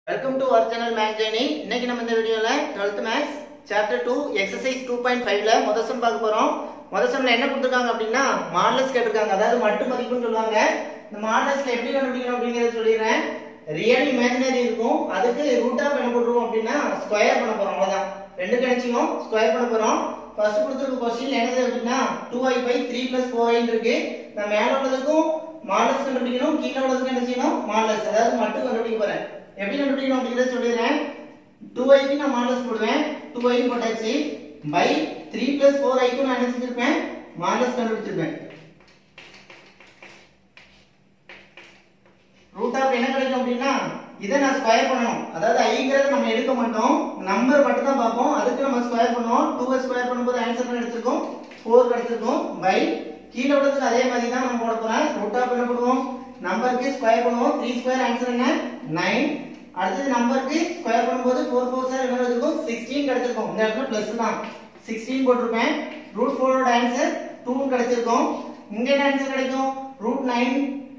Welcome to our channel maths journey இன்னைக்கு நம்ம இந்த வீடியோல 12th மேக்ஸ் சாப்டர் 2 எக்ஸசைஸ் 2.5ல முதல் சம் பார்க்க போறோம் முதல் சம்ல என்ன கொடுத்திருக்காங்க அப்படின்னா மாடலஸ் கேட்டிருக்காங்க அதாவது மட்டு மதிப்புன்னு சொல்லுவாங்க இந்த மாடலஸ்ல எப்படி கண்டுபிடிக்கணும் அப்படிங்கறத சொல்லிடுறேன் ரியல் இமேஜினரி இருக்கும் அதுக்கு ரூட் ஆஃப் என்ன போட்டுருவோம் அப்படின்னா ஸ்கொயர் பண்ண போறோம் அவ்வளவுதான் ரெண்டு கணிச்சியும் ஸ்கொயர் பண்ண போறோம் ஃபர்ஸ்ட் கொடுத்துருக்க கொஸ்டின் என்னது அப்படின்னா 2i பை 3 plus 4i இருக்கு நான் மேல உள்ளதுக்கும் மாடலஸ் கண்டுபிடிக்கணும் கீழே உள்ளதுக்கும் என்ன செய்யணும் மாடலஸ் அதாவது மட்டும் கண்டுபிடிக்க போறேன் எப்படி கண்டுபிடிக்கணும் அப்படிங்கறத சொல்லிடுறேன் 2i க்கு நான் மாடலஸ் போடுவேன் 2i போட்டாச்சு பை 3 plus 4i க்கு நான் என்ன செஞ்சிருப்பேன் மாடலஸ் கண்டுபிடிச்சிருப்பேன் ரூட் ஆஃப் என்ன கிடைக்கும் அப்படின்னா இதை நான் ஸ்கொயர் பண்ணணும் அதாவது ஐங்கிறத நம்ம எடுக்க மாட்டோம் நம்பர் மட்டும் தான் பார்ப்போம் அதுக்கு நம்ம ஸ்கொயர் பண்ணுவோம் டூ ஸ்கொயர் பண்ணும்போது ஆன்சர் கிடைச்சிருக்கும் ஃபோர் கிடைச்சிருக்கும் பை கீழே உள்ளதுக்கு அதே மாதிரி தான் நம்ம போட போறோம் ரூட் ஆஃப் என்ன பண்ணுவோம் நம்பருக்கு ஸ்கொயர் பண்ணுவோம் த்ரீ ஸ்கொயர் ஆன்சர் என்ன நைன் அடுத்தது நம்பருக்கு ஸ்கொயர் பண்ணும்போது ஃபோர் ஃபோர் சார் என்ன கிடைச்சிருக்கும் சிக்ஸ்டீன் கிடைச்சிருக்கும் இந்த இடத்துல பிளஸ் தான் சிக்ஸ்டீன் போட்டிருப்பேன் ரூட் ஃபோரோட ஆன்சர் டூ கிடைச்சிருக்கும் இங்க என்ன ஆன்சர் கிடைக்கும் ரூட் நைன்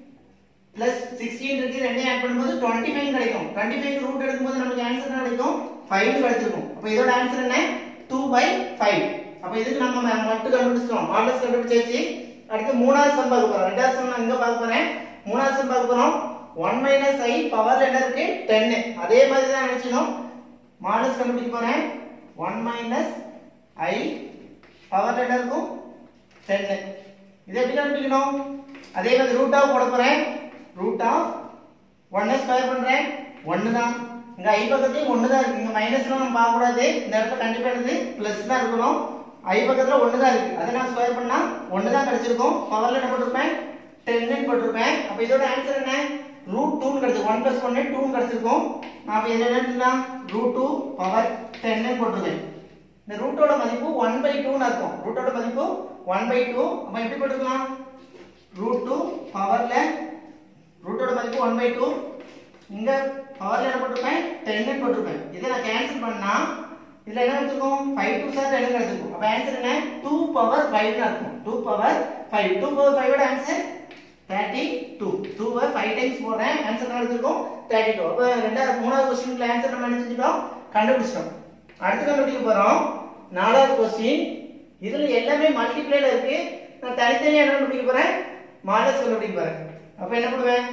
பிளஸ் சிக்ஸ்டீன் இருக்கு ரெண்டையும் ஆட் பண்ணும்போது டுவெண்ட்டி ஃபைவ் கிடைக்கும் டுவெண்ட்டி ஃபைவ் ரூட் எடுக்கும்போது நமக்கு ஆன்சர் என்ன கிடைக்கும் ஃபைவ் கிடைச்சிருக்கும் அப்போ இதோட ஆன்சர் என்ன டூ பை ஃபைவ் அப்போ இதுக்கு நம்ம ம- மட்டும் கண்டுபிடிச்சிட்டோம் மாடல்ஸ் கண்டுபிடிச்சாச்சு அடுத்து மூணாவது சம் பார்க்க போறோம் ரெண்டாவது சம் நான் இங்க பார்க்க போறேன் மூணாவது சம் பார்க்க போறோம் ஒன் மைனஸ் ஐ பவர் என்ன இருக்கு டென் அதே மாதிரி தான் நினைச்சிடும் மாடல்ஸ் கண்டுபிடிக்க போறேன் ஒன் மைனஸ் ஐ பவர் என்ன இருக்கும் டென்னு இதை எப்படி கண்டுபிடிக்கணும் அதே மாதிரி ரூட் ஆஃப் போட போறேன் ரூட் ஆஃப் ஒன்னை ஸ்கொயர் பண்றேன் ஒன்னு தான் இங்க ஐ பக்கத்துலயும் ஒன்னு தான் இருக்கு இங்க மைனஸ்லாம் நம்ம பார்க்க கூடாது இந்த இடத்துல கண்டிப்பா இருந்து பிளஸ் தான் இருக்கணும் ஐ பக்கத்துல ஒன்னு தான் இருக்கு அதை நான் ஸ்கொயர் பண்ணா ஒன்னு தான் கிடைச்சிருக்கும் பவர்ல என்ன போட்டிருப்பேன் டென்னு போட்டிருப்பேன் அப்ப இதோட ஆன்சர் என்ன ரூட் டூ கிடைச்சிருக்கும் ஒன் பிளஸ் ஒன்னு டூ கிடைச்சிருக்கும் நான் அப்ப இதை என்ன எழுதலாம் ரூட் டூ பவர் டென்னு போட்டிருக்கேன் இந்த ரூட்டோட மதிப்பு ஒன் பை டூன்னு இருக்கும் ரூட்டோட மதிப்பு ஒன் பை டூ அப்ப எப்படி போட்டுக்கலாம் ரூட் டூ பவர்ல ரூட்டோட மதிப்பு ஒன் பை டூ இங்க பவர்ல என்ன போட்டிருப்பேன் டென்னு போட்டிருப்பேன் இதை நான் கேன்சல் பண்ணா இதுல என்ன வச்சிருக்கோம் ஃபைவ் டூ சார் டென் கிடைச்சிருக்கும் அப்ப ஆன்சர் என்ன டூ பவர் ஃபைவ் இருக்கும் two power five two power ஃபைவோட answer thirty two two five times போடுறேன் ஆன்சர் கிடைச்சிருக்கும் தேர்ட்டி டூ அப்போ ரெண்டாவது மூணாவது கொஸ்டினுக்கு ஆன்சர் நம்ம என்ன செஞ்சுட்டோம் கண்டுபிடிச்சிட்டோம் அடுத்து கண்டுபிடிக்க போறோம் நாலாவது கொஸ்டின் இதுல எல்லாமே மல்டிப்ளேல இருக்கு நான் தனித்தனியா என்ன கண்டுபிடிக்க போறேன் மாடல்ஸ் கண்டுபிடிக்க போறேன் அப்ப என்ன பண்ணுவேன்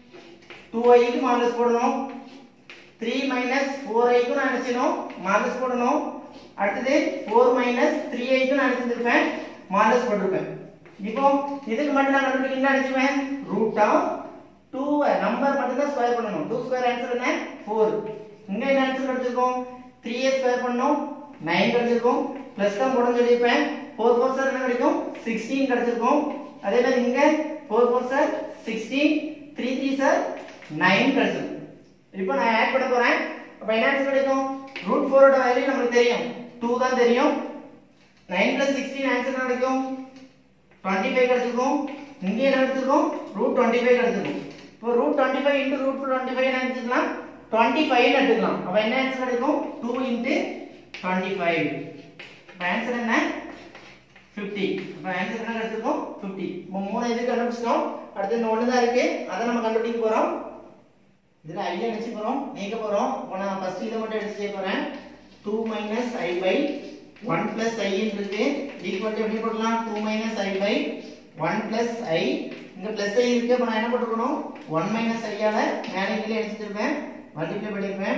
டூ ஐக்கு மாடல்ஸ் போடணும் த்ரீ மைனஸ் ஃபோர் ஐக்கும் நான் நினைச்சிடணும் மாடல்ஸ் போடணும் அடுத்தது ஃபோர் மைனஸ் த்ரீ ஐக்கும் நான் நினைச்சிருப்பேன் மாடல்ஸ் போட்டிருப்பேன் இப்போ இதுக்கு மட்டும் நான் கண்டுபிடிக்கணும் நினைச்சுவேன் ரூட் ஆஃப் டூ நம்பர் மட்டும் தான் ஸ்கொயர் பண்ணணும் டூ ஸ்கொயர் ஆன்சர் என்ன ஃபோர் இங்க என்ன ஆன்சர் கிடைச்சிருக்கும் த்ரீ ஏ ஸ்கொயர் பண்ணணும் நைன் கிடைச்சிருக்கும் பிளஸ் தான் போட சொல்லியிருப்பேன் ஃபோர் ஃபோர் சார் என்ன கிடைக்கும் சிக்ஸ்டீன் கிடைச்சிருக்கும் அதே மாதிரி இங்க ஃபோர் ஃபோர் சார் சிக்ஸ்டீன் த்ரீ த்ரீ சார் நைன் கிடைச்சிருக்கும் இப்போ நான் ஆட் பண்ண போறேன் அப்ப என்ன ஆன்சர் கிடைக்கும் ரூட் ஃபோரோட வேல்யூ நமக்கு தெரியும் டூ தான் தெரியும் நைன் பிளஸ் சிக்ஸ்டீன் ஆன்சர் என்ன கிடைக்கும் டுவெண்ட்டி ஃபைவ் கிடைச்சிருக்கும் இங்கே என்ன கிடைச்சிருக்கும் ரூட் டுவெண்ட்டி ஃபைவ் கிடைச்சிருக்கும் இப்போ root twenty five into root twenty five என்ன எடுத்துக்கலாம் டுவெண்ட்டி ஃபைவ் எடுத்துக்கலாம் அப்போ என்ன ஆன்சர் கிடைக்கும் டூ இன்ட்டு டுவெண்ட்டி ஃபைவ் இப்போ ஆன்சர் என்ன ஃபிஃப்டி இப்போ ஆன்சர் என்ன கிடைச்சிருக்கும் ஃபிஃப்டி இப்போ மூணு இது கண்டுபிடிச்சிட்டோம் அடுத்து இந்த ஒன்று தான் இருக்கு அதை நம்ம கண்டுபிடிக்க போறோம் இதுல ஐ நினைச்சு போறோம் நீக்க போறோம் இப்போ நான் ஃபர்ஸ்ட் இதை மட்டும் எடுத்து செய்ய போறேன் two minus I by one plus I இருக்கு ஈக்குவல் எப்படி போடலாம் two minus I by one plus I இங்க பிளஸ் ஐ இருக்கு அப்ப நான் என்ன போட்டுக்கணும் ஒன் மைனஸ் ஐயால மேலே கீழே எடுத்துருப்பேன் மல்டிப்ளை பண்ணிருப்பேன்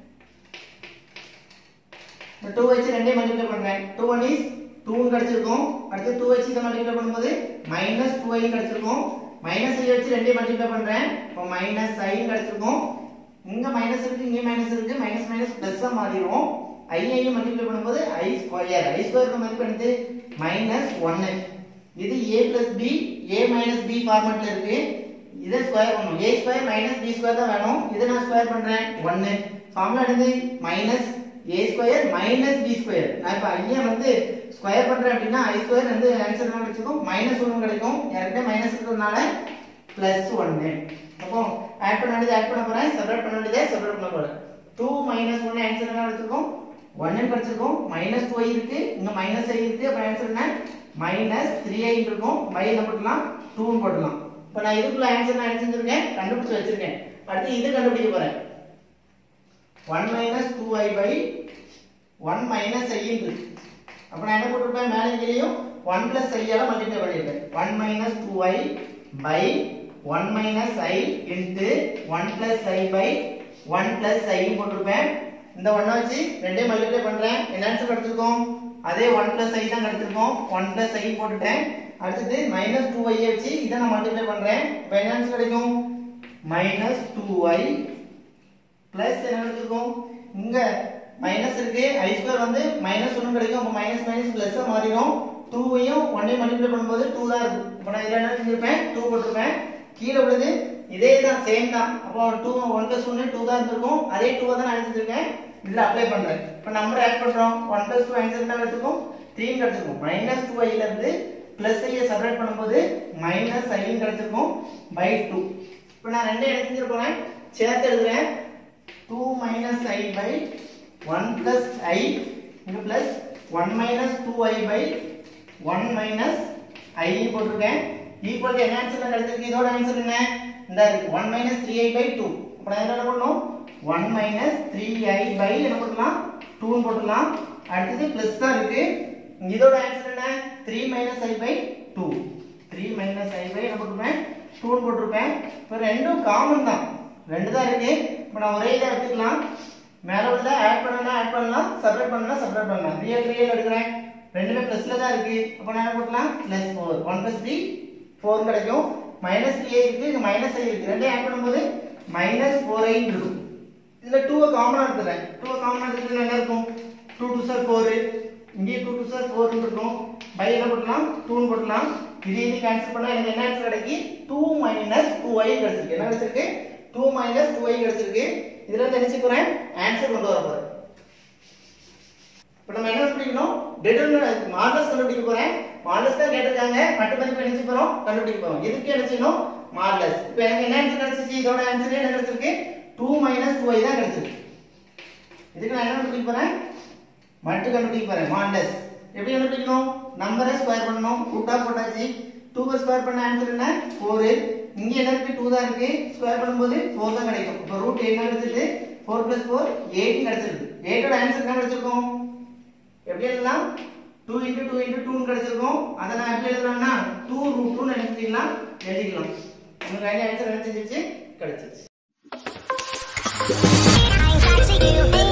இந்த டூ வச்சு ரெண்டையும் மல்டிப்ளை பண்றேன் டூ ஒன் இஸ் டூ கிடைச்சிருக்கும் அடுத்து டூ வச்சு இதை மல்டிப்ளை பண்ணும்போது மைனஸ் டூ ஐ கிடைச்சிருக்கும் மைனஸ் ஐ வச்சு ரெண்டையும் மல்டிப்ளை பண்றேன் இப்போ மைனஸ் ஐ கிடைச்சிருக்கும் இங்க மைனஸ் இருக்கு இங்க மைனஸ் இருக்கு மைனஸ் மைனஸ் பிளஸ் மாறிடும் ஐ ஐயும் மல்டிப்ளை பண்ணும்போது ஐ ஸ்கொயர் ஐ ஸ்கொயர் மதிப்பு என்னது மைனஸ் ஒன்னு இது A plus B A minus B ஃபார்மேட்ல இருக்கு இதை ஸ்கொயர் பண்ணணும் A square minus B square தான் வேணும் இதை நான் ஸ்கொயர் பண்றேன் ஒன்னு ஃபார்முலா என்னது minus A square minus B square நான் இப்போ ஐயா வந்து ஸ்கொயர் பண்றேன் அப்படின்னா ஐ ஸ்கொயர் வந்து ஆன்சர் என்ன கிடைச்சிருக்கும் மைனஸ் ஒன்று கிடைக்கும் யார்கிட்ட மைனஸ் இருக்கிறதுனால பிளஸ் ஒன்னு அப்போ ஆட் பண்ண வேண்டியது ஆட் பண்ண போறேன் செப்பரேட் பண்ண வேண்டியதை செப்பரேட் பண்ண போறேன் டூ மைனஸ் ஒன்னு ஆன்சர் என்ன கிடைச்சிருக்கும் ஒன்னு கிடைச்சிருக்கும் மைனஸ் டூ இருக்கு இங்க மைனஸ் ஐ இருக்கு அப்ப ஆன்சர் என்ன மைனஸ் த்ரீ ஐ இருக்கும் பை என்ன போடலாம் டூன்னு போடலாம் இப்போ நான் இதுக்குள்ள ஆன்சர் நான் என்ன செஞ்சிருக்கேன் கண்டுபிடிச்சு வச்சிருக்கேன் அடுத்து இது கண்டுபிடிக்க போறேன் one minus two I by one minus I இருக்கு அப்ப நான் என்ன போட்டிருப்பேன் மேலே கீழேயும் ஒன் பிளஸ் ஐயால மல்டிப்ளை பண்ணிருப்பேன் one minus two I by one minus I into one plus I by one plus I போட்டிருப்பேன் இந்த ஒன்னை வச்சு ரெண்டையும் மல்டிப்ளை பண்றேன் என்ன ஆன்சர் கிடைச்சிருக்கோம் அதே ஒன் பிளஸ் ஐ தான் கிடைச்சிருக்கோம் ஒன் பிளஸ் ஐ போட்டுட்டேன் அடுத்தது மைனஸ் டூ ஐ வச்சு இதை நான் மல்டிப்ளை பண்றேன் இப்போ என்ன ஆன்சர் கிடைக்கும் மைனஸ் டூ ஐ பிளஸ் என்ன கிடைச்சிருக்கும் இங்க மைனஸ் இருக்கு ஐ ஸ்கொயர் வந்து மைனஸ் ஒன்று கிடைக்கும் அப்போ மைனஸ் மைனஸ் பிளஸ் மாறிடும் டூவையும் ஒன்னையும் மல்டிப்ளை பண்ணும்போது டூ தான் இருக்கும் இப்போ நான் இதில் என்ன செஞ்சிருப்பேன் டூ போட்டிருப்பேன் கீழே உள்ளது இதே தான் சேம் தான் அப்போ டூ ஒன் பிளஸ் ஒன்று டூ தான் இருந்திருக்கும் அதே டூ தான் நான் எடுத்துருக்கேன் இதில் அப்ளை பண்றேன் இப்போ நம்பர் ஆட் பண்றோம் ஒன் பிளஸ் டூ ஆன்சர் என்ன கிடைச்சிருக்கும் த்ரீ கிடைச்சிருக்கும் மைனஸ் டூ ஐல இருந்து பிளஸ் ஐயை செப்பரேட் பண்ணும்போது மைனஸ் ஐயும் கிடைச்சிருக்கும் பை டூ இப்போ நான் ரெண்டே என்ன செஞ்சிருப்பேன் சேர்த்து எழுதுறேன் two minus I by one plus I இங்க plus one minus two I by one minus I போட்டிருக்கேன் ஈக்குவல் என்ன ஆன்சர் கிடைச்சிருக்கு இதோட ஆன்சர் என்ன இந்த இருக்கு one minus three I by two அப்போ நான் என்ன பண்ணணும் one minus three I by என்ன போட்டுக்கலாம் டூன்னு போட்டுக்கலாம் அடுத்தது பிளஸ் தான் இருக்கு இதோட ஆன்சர் என்ன three minus I by two three minus I by என்ன போட்டிருப்பேன் டூன்னு போட்டிருப்பேன் இப்போ ரெண்டும் காமன் தான் ரெண்டு தான் இருக்கு இப்போ நான் ஒரே இதை எடுத்துக்கலாம் மேல உள்ள ஆட் பண்ணலாம் ஆட் பண்ணலாம் செப்பரேட் பண்ணலாம் செப்பரேட் பண்ணலாம் ரியல் ரியல் எடுக்கிறேன் ரெண்டுமே பிளஸ்ல தான் இருக்கு அப்போ நான் என்ன போட்டலாம் plus four one plus three four கிடைக்கும் மைனஸ் த்ரீ இருக்கு இங்க மைனஸ் ஐ இருக்கு ரெண்டையும் ஆட் பண்ணும்போது மைனஸ் ஃபோர் ஐ இருக்கும் இதுல டூவை காமனா எடுத்துறேன் டூவை காமனா எடுத்துட்டு என்ன இருக்கும் டூ டூ சார் ஃபோர் இங்கே டூ டூ சார் ஃபோர் இருக்கும் பை என்ன போட்டலாம் டூன்னு போட்டலாம் இது இது கேன்சல் பண்ணா எனக்கு என்ன ஆன்சர் கிடைக்கி டூ மைனஸ் டூ ஐ கிடைச்சிருக்கு என்ன கிடைச்சிருக்கு டூ மைனஸ் டூ ஐ கிடைச்சிருக்கு இதுல இருந்து நினைச்சு போறேன் ஆன்சர் கொண்டு வர போறேன் இப்போ நம்ம என்ன கண்டுபிடிக்கணும் டிட்டர்மினன்ட் மாடலஸ் கண்டுபிடிக்க போறேன் மாடலஸ் தான் கேட்டிருக்காங்க மட்டு மதிப்பு நினைச்சு போறோம் கண்டுபிடிக்க போறோம் இதுக்கு என்ன செய்யணும் மாடலஸ் இப்போ எனக்கு என்ன ஆன்சர் கிடைச்சிச்சு இதோட ஆன்சர் என்ன கிடைச்சிருக்கு டூ மைனஸ் டூ ஐ தான் கிடைச்சிருக்கு இதுக்கு நான் என்ன கண்டுபிடிக்க போறேன் மட்டு கண்டுபிடிக்க போறேன் மாடலஸ் எப்படி கண்டுபிடிக்கணும் நம்பரை ஸ்கொயர் பண்ணணும் ரூட்டா போட்டாச்சு டூவை ஸ்கொயர் பண்ண ஆன்சர் என்ன ஃபோர் இங்க என்ன இருக்கு டூ தான் இருக்கு ஸ்கொயர் பண்ணும்போது ஃபோர் தான் கிடைக்கும் இப்போ ரூட் என்ன கிடைச்சிருக்கு ஃபோர் பிளஸ் ஃபோர் எயிட் கிடைச்சிருக்கு எயிட்டோட ஆன்சர் என்ன கிடைச்சிருக்கும் எப்படி எழுதலாம் டூ இன்ட்டு டூ இன்ட்டு டூன்னு கிடைச்சிருக்கும் அதை நான் எப்படி எழுதலாம்னா டூ ரூட் டூ நினைச்சிக்கலாம் எழுதிக்கலாம் உங்களுக்கு ஐடியா ஆன்சர் நினைச்சிருச்சு கிடைச்சிருச்சு I got to you.